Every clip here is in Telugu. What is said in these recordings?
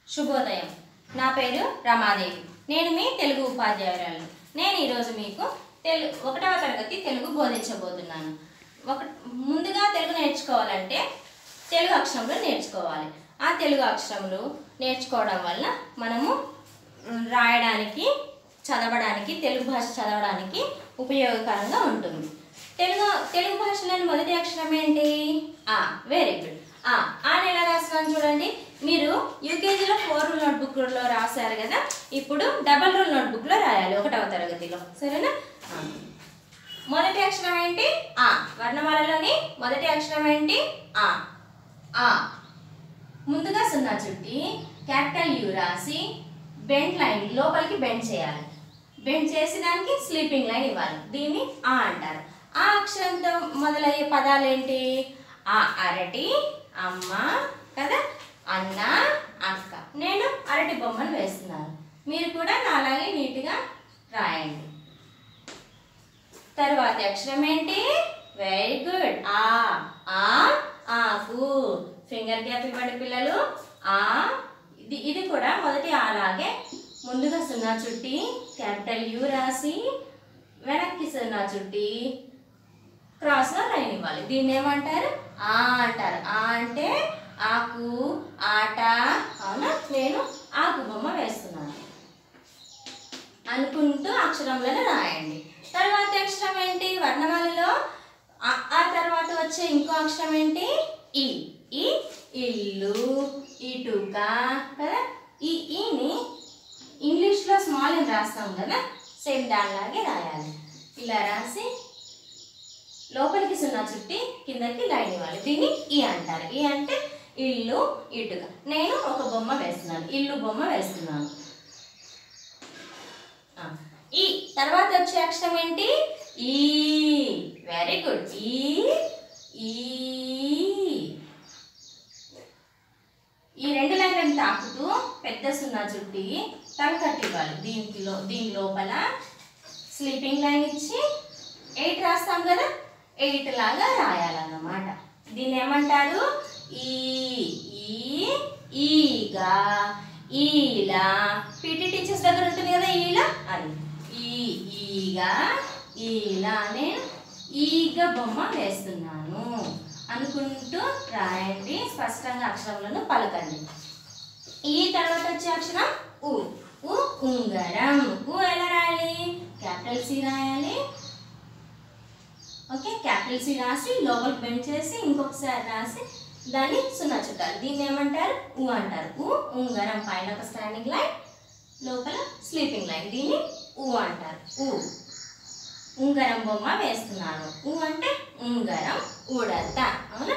శుభోదయం నా పేరు రమాదేవి నేను మీ తెలుగు ఉపాధ్యాయురాలు నేను ఈరోజు మీకు తెలుగు ఒకటవ తరగతి తెలుగు బోధించబోతున్నాను ఒక ముందుగా తెలుగు నేర్చుకోవాలంటే తెలుగు అక్షరములు నేర్చుకోవాలి ఆ తెలుగు అక్షరములు నేర్చుకోవడం వల్ల మనము మ్, రాయడానికి చదవడానికి తెలుగు భాష చదవడానికి ఉపయోగకరంగా ఉంటుంది తెలుగు తెలుగు భాషలోని మొదటి అక్షరం ఏంటి ఆ వెరీ గుడ్ ఆ ఆని ఎలా రాస్తున్నాను చూడండి మీరు యూకేజీలో ఫోర్ రూల్ నోట్బుక్లో రాశారు కదా ఇప్పుడు డబల్ రూల్ నోట్బుక్లో రాయాలి ఒకటవ తరగతిలో సరేనా ఆ. మొదటి అక్షరం ఏంటి ఆ వర్ణమాలలోని మొదటి అక్షరం ఏంటి ఆ ఆ ముందుగా సున్నా చుట్టి క్యాపిటల్ యూ రాసి బెండ్ లైన్ లోపలికి బెండ్ చేయాలి బెండ్ చేసి దానికి స్లీపింగ్ లైన్ ఇవ్వాలి దీన్ని ఆ అంటారు ఆ అక్షరంతో మొదలయ్యే పదాలు ఏంటి ఆ అరటి అమ్మ కదా అన్న అక్క నేను అరటి బొమ్మను వేస్తున్నాను మీరు కూడా నాలాగే నీట్గా రాయండి తరువాతి అక్షరం ఏంటి వెరీ గుడ్ ఆ ఆ ఆకు ఫింగర్ గ్యాప్ ఇవ్వండి పిల్లలు ఆ ఇది ఇది కూడా మొదటి అలాగే ముందుగా సున్నా చుట్టి క్యాపిటల్ యూ రాసి వెనక్కి సున్నా చుట్టి క్రాస్గా లైన్ ఇవ్వాలి దీన్ని ఏమంటారు ఆ అంటారు ఆ అంటే ఆకు ఆట అవునా నేను ఆకు బొమ్మ వేస్తున్నాను అనుకుంటూ అక్షరంలోనే రాయండి తర్వాత అక్షరం ఏంటి వర్ణమాలలో ఆ ఆ తర్వాత వచ్చే ఇంకో అక్షరం ఏంటి ఈ ఈ ఇల్లు ఇటుక కదా ఈ ఈని ఇంగ్లీష్లో స్మాల్ అని రాస్తాం కదా సేమ్ దానిలాగే రాయాలి ఇలా రాసి లోపలికి సున్నా చుట్టి కిందకి లైన్ ఇవ్వాలి దీన్ని ఈ అంటారు ఈ అంటే ఇల్లు ఇటుక నేను ఒక బొమ్మ వేస్తున్నాను ఇల్లు బొమ్మ వేస్తున్నాను ఆ, ఈ తర్వాత వచ్చే అక్షరం ఏంటి ఈ వెరీ గుడ్ ఈ ఈ ఈ రెండు లైన్లను తాకుతూ పెద్ద సున్నా చుట్టి తలకట్టి ఇవ్వాలి దీంట్లో దీని లోపల స్లీపింగ్ లైన్ ఇచ్చి ఎయిట్ రాస్తాం కదా ఎయిట్ లాగా రాయాలన్నమాట దీన్ని ఏమంటారు ఈ ఈ ఈగా ఈలా పీటీ టీచర్స్ దగ్గర ఉంటుంది కదా ఈల అది ఈ ఈగా ఈలా నేను ఈగ బొమ్మ వేస్తున్నాను అనుకుంటూ రాయండి స్పష్టంగా అక్షరములను పలకండి ఈ తర్వాత వచ్చే అక్షరం ఉ ఉ ఉంగరం ఉ ఎలా రాయాలి క్యాపిటల్ సి రాయాలి ఓకే క్యాపిటల్ సి రాసి లోపలికి బెండ్ చేసి ఇంకొకసారి రాసి దాన్ని సున్నా చుట్టాలి దీన్ని ఏమంటారు ఉ అంటారు ఉ ఉంగరం పైన ఒక స్టాండింగ్ లైన్ లోపల స్లీపింగ్ లైన్ దీన్ని ఉ అంటారు ఉ ఉంగరం బొమ్మ వేస్తున్నాను ఉ అంటే ఉంగరం ఉడత అవునా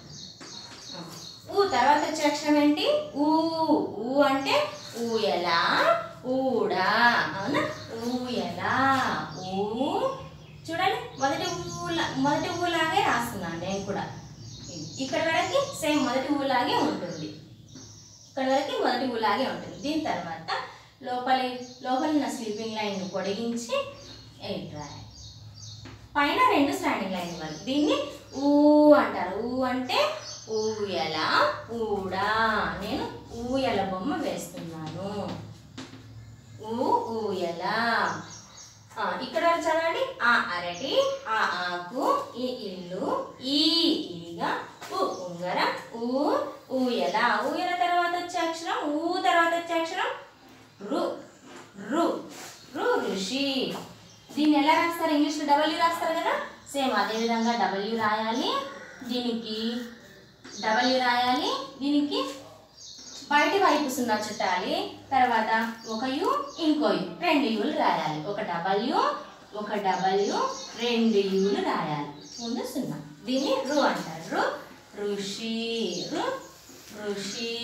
ఊ తర్వాత వచ్చే అక్షరం ఏంటి ఊ ఊ అంటే ఊయల ఊడ అవునా ఊయల ఊ చూడండి మొదటి ఊలా మొదటి ఊలాగే రాస్తున్నాను నేను కూడా ఇక్కడ వరకు సేమ్ మొదటి ఊలాగే ఉంటుంది ఇక్కడ వరకు మొదటి ఊలాగే ఉంటుంది దీని తర్వాత లోపలి లోపల ఉన్న స్లీపింగ్ లైన్ పొడిగించి ఎయిట్ రాయాలి పైన రెండు స్టాండింగ్ లైన్ ఇవ్వాలి దీన్ని ఊ అంటారు ఊ అంటే ఊయల ఊడ నేను ఊయల బొమ్మ వేస్తున్నాను ఊ ఊయల ఆ, ఇక్కడ వరకు చదవండి ఆ అరటి ఆ ఆకు ఈ ఇల్లు ఈ ఈగ ఉ ఉంగరం ఊ ఊయల ఊయల తర్వాత వచ్చే అక్షరం ఊ తర్వాత వచ్చే అక్షరం రు రు రు ఋషి దీన్ని ఎలా రాస్తారు ఇంగ్లీష్లో డబ్ల్యూ రాస్తారు కదా సేమ్ అదే విధంగా డబ్ల్యూ రాయాలి దీనికి డబ్ల్యూ రాయాలి దీనికి బయటి వైపు సున్నా చుట్టాలి తర్వాత ఒక యు ఇంకో యు రెండు యూలు రాయాలి ఒక డబల్యూ ఒక డబల్యూ రెండు యూలు రాయాలి ముందు సున్నా దీన్ని రు అంటారు రు ఋషి రు ఋషి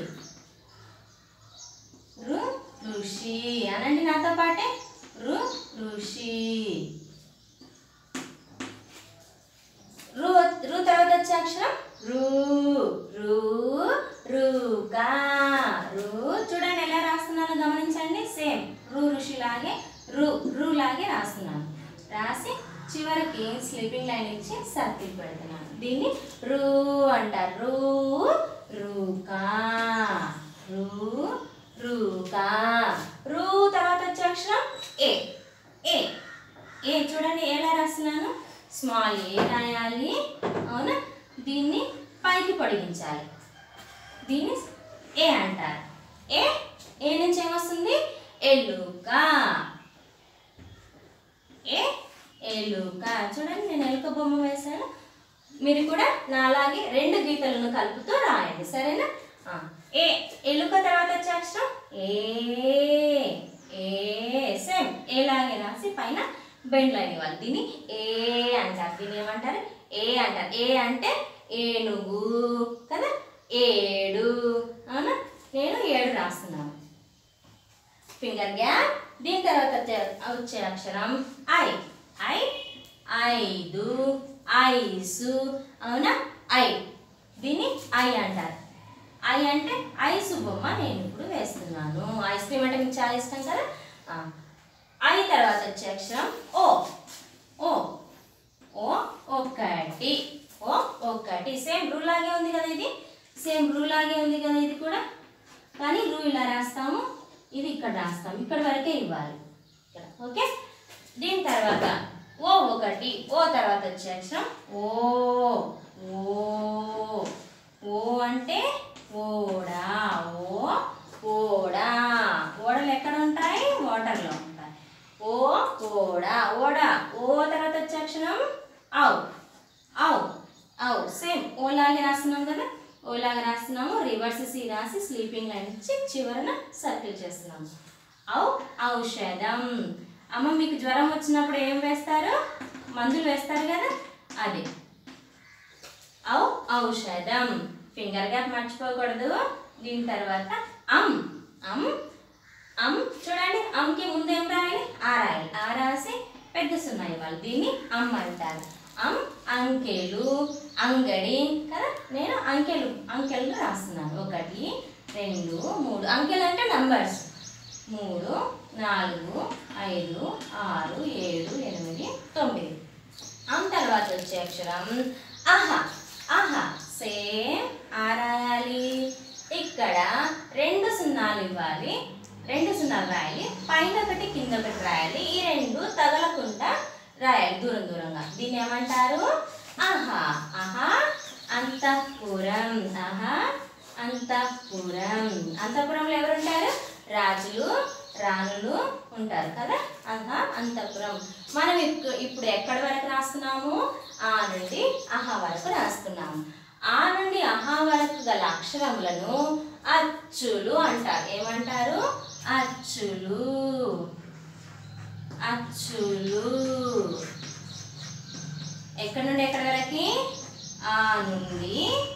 రు ఋషి అనండి నాతో పాటే రు ఋషి రు రు తర్వాత వచ్చే అక్షరం రు రు రుగా రు చూడండి ఎలా రాస్తున్నానో గమనించండి సేమ్ రు ఋషి లాగే రు రు లాగే రాస్తున్నాను రాసి చివరికి స్లీపింగ్ లైన్ ఇచ్చి సర్కిల్ పెడుతున్నాను దీన్ని రు అంటారు రు రుగా రు దీన్ని ఏ అంటారు ఏ ఏ నుంచి ఏమొస్తుంది ఎలుక ఏ ఎలుక చూడండి నేను ఎలుక బొమ్మ వేశాను మీరు కూడా నాలాగే రెండు గీతలను కలుపుతూ రాయండి సరేనా ఆ, ఏ ఎలుక తర్వాత వచ్చే అక్షరం ఏ ఏ సేమ్ ఏలాగే రాసి పైన బెండ్ లైన్ ఇవ్వాలి దీన్ని ఏ అంటారు దీన్ని ఏమంటారు ఏ అంటారు ఏ అంటే ఏనుగు కదా ఏడు అవునా నేను ఏడు రాస్తున్నాను ఫింగర్ గ్యాప్ దీని తర్వాత వచ్చే- వచ్చే అక్షరం ఐ ఐ ఐదు ఐసు అవునా ఐ దీన్ని ఐ అంటారు ఐ అంటే ఐసు బొమ్మ నేను ఇప్పుడు వేస్తున్నాను ఐస్ క్రీమ్ అంటే మీకు చాలా ఇష్టం కదా ఆ. ఐ తర్వాత వచ్చే అక్షరం ఓ ఓ ఓ ఒకటి ఓ ఒకటి సేమ్ రూ లాగే ఉంది కదా ఇది సేమ్ రూ లాగే ఉంది కదా ఇది కూడా కానీ రూ ఇలా రాస్తాము ఇది ఇక్కడ రాస్తాము ఇక్కడ వరకే ఇవ్వాలి ఇక్కడ ఓకే దీని తర్వాత ఓ ఒకటి ఓ తర్వాత వచ్చే అక్షరం ఓ ఓ ఓ అంటే ఓడా ఓ ఓడా ఓడలు ఎక్కడ ఉంటాయి వాటర్లో ఉంటాయి ఓ ఓడా ఓడా ఓ తర్వాత వచ్చే అక్షరం ఔ ఔ ఔ సేమ్ ఓలాగే రాస్తున్నాం కదా ఓలాగా రాస్తున్నాము రివర్స్ సి రాసి స్లీపింగ్ లైన్ ఇచ్చి చివరన సర్కిల్ చేస్తున్నాము ఔ ఔషధం అమ్మ మీకు జ్వరం వచ్చినప్పుడు ఏం వేస్తారు మందులు వేస్తారు కదా అది ఔ ఔషధం ఫింగర్ గ్యాప్ మర్చిపోకూడదు దీని తర్వాత అమ్ అమ్ అమ్ చూడండి అమ్కి ముందు ఏం రాయాలి ఆ రాయాలి ఆ రాసి పెద్ద సున్నా ఇవ్వాలి దీన్ని అమ్ అంటారు అమ్ అంకెలు అంగడి కదా నేను అంకెలు అంకెలు రాస్తున్నాను ఒకటి రెండు మూడు అంకెలు అంటే నంబర్స్ మూడు నాలుగు ఐదు ఆరు ఏడు ఎనిమిది తొమ్మిది అమ్ తర్వాత వచ్చే అక్షరం ఆహా ఆహా సేమ్ ఆ రాయాలి ఇక్కడ రెండు సున్నాలు ఇవ్వాలి రెండు సున్నాలు రాయాలి పైన ఒకటి కింద ఒకటి రాయాలి ఈ రెండు తగలకుండా రాయాలి దూరం దూరంగా దీన్ని ఏమంటారు ఆహా ఆహా అంతఃపురం ఆహా అంతఃపురం అంతఃపురంలో ఎవరు ఉంటారు రాజులు రాణులు ఉంటారు కదా ఆహా అంతఃపురం మనం ఇప్పు- ఇప్పుడు ఎక్కడి వరకు రాస్తున్నాము ఆ నుండి ఆహా వరకు రాస్తున్నాము ఆ నుండి ఆహా వరకు గల అక్షరములను అచ్చులు అంటారు ఏమంటారు అచ్చులు అచ్చులు ఎక్కడి నుండి ఎక్కడి వరకు ఆ నుండి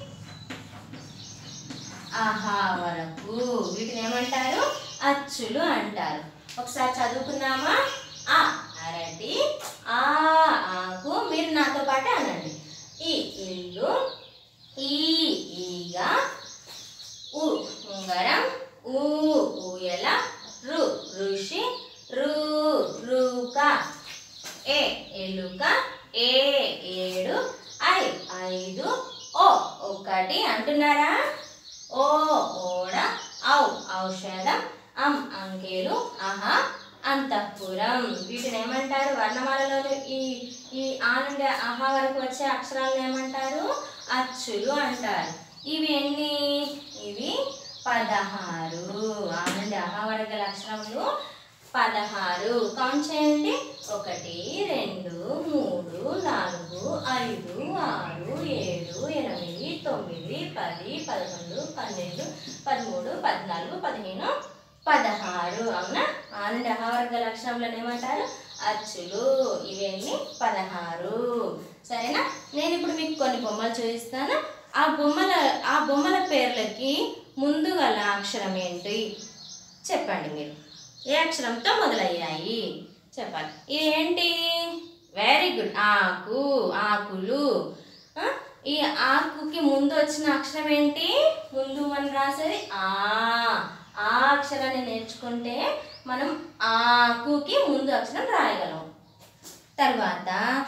ఆహా వరకు వీటిని ఏమంటారు అచ్చులు అంటారు ఒకసారి చదువుకుందామా ఆ అరటి ఆ ఆకు మీరు నాతో పాటు అనండి ఈ ఇల్లు ఈ ఈగ ఉ ఉంగరం ఊ ఊయల రు ఋషి రు రూక ఏ ఎలుక ఏ ఏడు ఐ ఐదు ఓ ఒకటి అంటున్నారా ఓ ఓడ ఔ ఔషధం అం అంకెలు ఆహా అంతఃపురం వీటిని ఏమంటారు వర్ణమాలలోని ఈ ఈ ఆ నుండి ఆహా వరకు వచ్చే అక్షరాలను ఏమంటారు అచ్చులు అంటారు ఇవి ఎన్ని ఇవి పదహారు ఆ నుండి ఆహా వరకు గల అక్షరములు పదహారు కౌంట్ చేయండి ఒకటి రెండు మూడు నాలుగు ఐదు ఆరు ఏడు ఎనిమిది తొమ్మిది పది పదకొండు పన్నెండు పదమూడు పద్నాలుగు పదిహేను పదహారు అవునా ఆ నుండి అహవర్గ లక్షణములను ఏమంటారు అచ్చులు ఇవన్నీ పదహారు సరేనా నేను ఇప్పుడు మీకు కొన్ని బొమ్మలు చూపిస్తాను ఆ బొమ్మల ఆ బొమ్మల పేర్లకి ముందు గల అక్షరం ఏంటి చెప్పండి మీరు ఏ అక్షరంతో మొదలయ్యాయి చెప్పాలి ఇది ఏంటి వెరీ గుడ్ ఆకు ఆకులు ఆ, ఈ ఆకుకి ముందు వచ్చిన అక్షరం ఏంటి ముందు మనం రాసేది ఆ ఆ అక్షరాన్ని నేర్చుకుంటే మనం ఆకుకి ముందు అక్షరం రాయగలం తర్వాత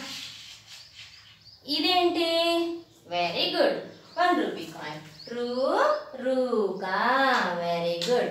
ఇదేంటి very good one rupee coin రూ రూకా వెరీ గుడ్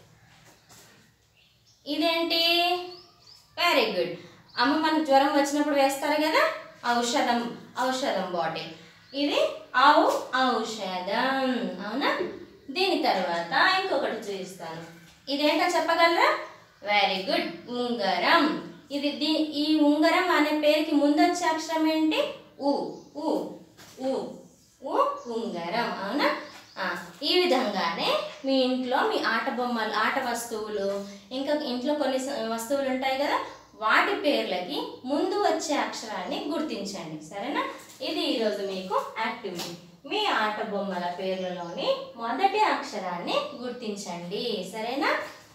ఇదేంటి వెరీ గుడ్ అమ్మ మనకు జ్వరం వచ్చినప్పుడు వేస్తారు కదా ఔషధం ఔషధం బాటిల్ ఇది ఔ ఔషధం అవునా దీని తర్వాత ఇంకొకటి చూపిస్తాను ఇదేంటో చెప్పగలరా వెరీ గుడ్ ఉంగరం ఇది దీ ఈ ఉంగరం అనే పేరుకి ముందు వచ్చే అక్షరం ఏంటి ఉ ఉ ఉ ఉ ఉంగరం అవునా ఆ, ఈ విధంగానే మీ ఇంట్లో మీ ఆట బొమ్మలు ఆట వస్తువులు ఇంకా ఇంట్లో కొన్ని స- వస్తువులు ఉంటాయి కదా వాటి పేర్లకి ముందు వచ్చే అక్షరాన్ని గుర్తించండి సరేనా ఇది ఈరోజు మీకు యాక్టివిటీ మీ ఆట బొమ్మల పేర్లలోని మొదటి అక్షరాన్ని గుర్తించండి సరేనా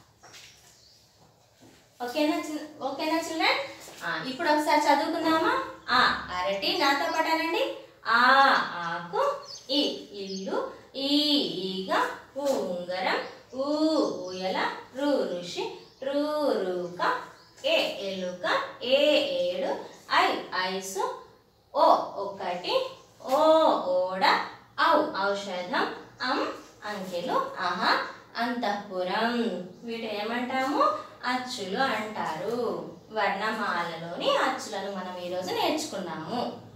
ఓకేనా చిన్న ఓకేనా చిల్డ్రన్ ఇప్పుడు ఒకసారి చదువుకుందామా ఆ అరటి నాతో పటానండి ఆ ఆకు ఈ ఇల్లు ఈ ఈగ ఊ ఉంగరం ఊ ఊయల రు ఋషి రు రూక ఏ ఎలుక ఏ ఏడు ఐ ఐసు ఓ ఒకటి ఓ ఓడ ఔ ఔషధం అం అంకెలు అహ అంతఃపురం వీటి ఏమంటాము అచ్చులు అంటారు వర్ణమాలలోని అచ్చులను మనం ఈరోజు నేర్చుకున్నాము